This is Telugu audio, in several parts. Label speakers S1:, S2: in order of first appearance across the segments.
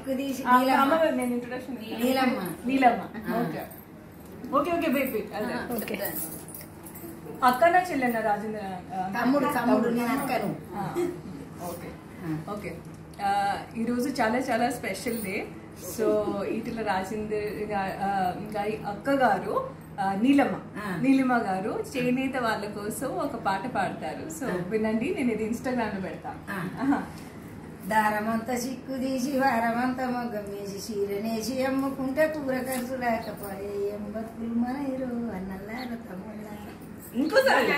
S1: సిక్కు తీసి
S2: ఆ,
S1: నీలమ్మ.
S2: అమ్మ నేను ఇంట్రొడక్షన్
S1: నీలమ్మ.
S2: నీలమ్మ
S1: ఆ.
S2: Okay okay okay wait wait అదే
S3: ఓకే
S2: అక్కన చెల్లెన్న రాజేంద్ర ఆ,
S1: తమ్ముడు తమ్ముడు నేను అక్కను
S2: ఆ, ఓకే
S1: ఆ.
S2: ఓకే ఆ, ఈరోజు చాలా చాలా special day so Etela Rajender గా- ఆ, గారి అక్క గారు ఆ, నీలమ్మ
S1: ఆ.
S2: నీలిమ గారు చేనేత వాళ్ళ కోసం ఒక పాట పాడతారు సో వినండి నేను ఇది ఇన్స్టాగ్రామ్ లో పెడతా
S1: ఆ.
S2: ఆహా.
S1: దారమంతా సిక్కు తీసి వారమంతా మొగ్గం వేసి చీరనేసి అమ్ముకుంటే కూర ఖర్చు లేకపోయే ఏం బతుకులు మనరు అన్నల్లార తమ్ముళ్ళార
S2: ఇంకోసారి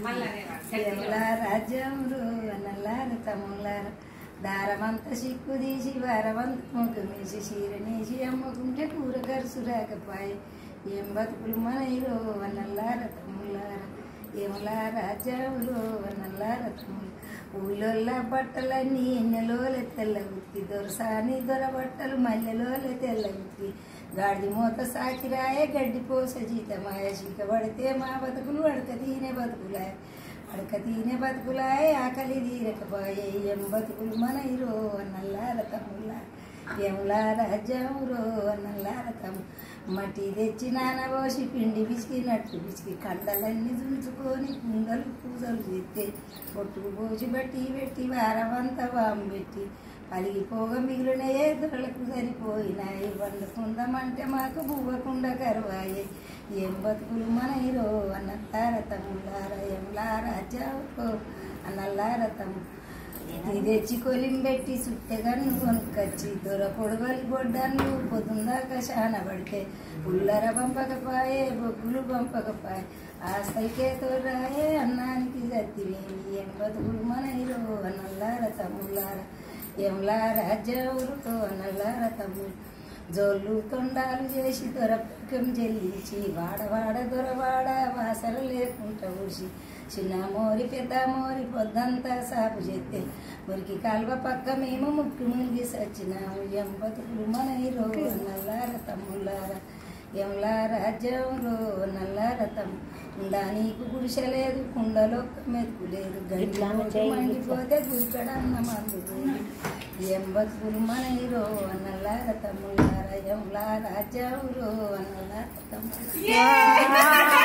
S1: ఎవలా రాజ్యములు అన్నల్లార తమ్ముళ్ళార దారమంతా సిక్కు తీసి వారమంతా మొగ్గం వేసి చీరనేసి అమ్ముకుంటే కూర ఖర్చు రాకపోయే ఏం బతుకులు మనరు అన్నల్లార తమ్ముళ్ళార ఏమలా రాజ్యములు అన్నల్లార తమ్ముళ్ళు ఊళ్ళోళ్ళ బట్టలన్నీ ఎన్నెలోలే తెల్లగుత్తి దొరసాని దొర బట్టలు మల్లెలోలే తెల్లగుత్తి గాడి మూత సాకిరాయే గడ్డి పోస జీతమాయ చీక పడితే మా బతుకులు అడక తీనే బతుకులాయ అడక తీనే బతుకులాయ ఆకలి తీరకపోయే ఎం బతుకులు మన ఇరో అన్నల్లార తమ్ముళ్ళ ఏములా రాజ్యమురో అన్నల్లార తమ్ము మట్టి తెచ్చి నానబోసి పిండి పిసికినట్టు పిసికి కండలన్నీ దుంచుకొని కుండలు పూజలు చేస్తే పొట్టుకు పోసి బట్టి పెట్టి వారమంతా వాము పెట్టి పలిగిపోగా మిగిలినయే దొరలకు సరిపోయినాయి వండుకుందామంటే మాకు బువ్వకుండ కరువాయే ఏం బతుకులు మన హీరో అన్నల్లార తమ్ముళ్ళార ఎంలారా జావుకో అన్నల్లార తమ్ము ఇది తెచ్చి కొలింబెట్టి సుట్టెగన్ను కొనుక్కొచ్చి దొర పొడవలి గొడ్డన్ను పొద్దుందాకా శాన పడితే ఉల్లర పంపకపాయే బొగ్గులు పంపకపాయే ఆస్తైకే తోరాయే అన్నానికి సత్తివేమి ఏం బతుకులు మన హీరో అన్నల్లార తమ్ముళ్ళార ఎంలార జవులుతో అన్నల్లార తమ్ముడు జోళ్ళు తొండాలు చేసి దొరపకం చెల్లించి వాడవాడ దొరవాడ వాసన లేకుండా ఊసి చిన్న మోరి పెద్ద మోరి పొద్దంతా సాపు చేస్తే మురికి కాలువ పక్క మేము ముక్కు మునిగి సచ్చినాము ఎం బతుకులు మన హీరో నల్లార తమ్ముళ్ళార ఎంలా రాజ్యంలో నల్లార తమ్ము ఉండా నీకు గుడిసె లేదు కుండలో మెతుకు లేదు గండి మండిపోతే గురికడ అన్న మందు లేదు. ఏం బతుకులు మన హీరో అన్నల్లార తమ్ముళ్ళార ఎంలా రాజ్యంలో అన్నల్లార తమ్ముళ్ళార